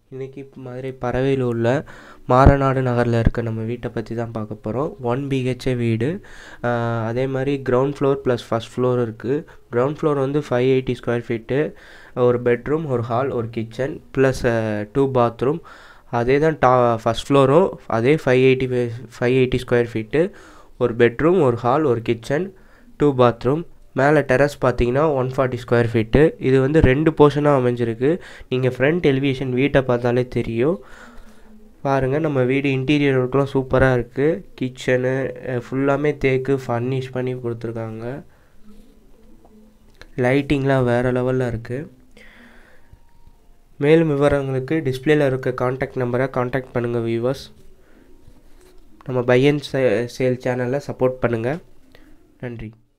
இன்றைக்கி மதுரை பரவையில் உள்ள மாரநாடு நகரில் இருக்க நம்ம வீட்டை பற்றி தான் பார்க்க போகிறோம் ஒன் பிஹெச்ஏ வீடு அதே மாதிரி ground floor plus first floor இருக்குது கிரவுண்ட் ஃப்ளோர் வந்து ஃபைவ் எயிட்டி ஸ்கொயர் ஃபீட்டு ஒரு பெட்ரூம் ஒரு ஹால் ஒரு கிச்சன் ப்ளஸ் டூ பாத்ரூம் அதே தான் டா ஃபஸ்ட் ஃப்ளோரும் அதே five eighty five eighty square feet ஒரு பெட்ரூம் ஒரு ஹால் ஒரு கிச்சன் டூ பாத்ரூம் மேலே டெரஸ் பார்த்தீங்கன்னா ஒன் ஃபார்ட்டி ஸ்கொயர் ஃபீட்டு இது வந்து ரெண்டு போர்ஷனாக அமைஞ்சிருக்கு நீங்கள் ஃப்ரண்ட் எலிவேஷன் வீட்டை பார்த்தாலே தெரியும் பாருங்கள் நம்ம வீடு இன்டீரியர் ஒர்க்லாம் சூப்பராக இருக்குது கிச்சனு ஃபுல்லாமே தேக்கு ஃபர்னிஷ் பண்ணி கொடுத்துருக்காங்க லைட்டிங்லாம் வேறு லெவலில் இருக்குது மேலும் விவரங்களுக்கு டிஸ்பிளேல இருக்க காண்டாக்ட் நம்பரை காண்டாக்ட் பண்ணுங்கள் வியூவர்ஸ் நம்ம பையன் சேல் சேனலை சப்போர்ட் பண்ணுங்கள் நன்றி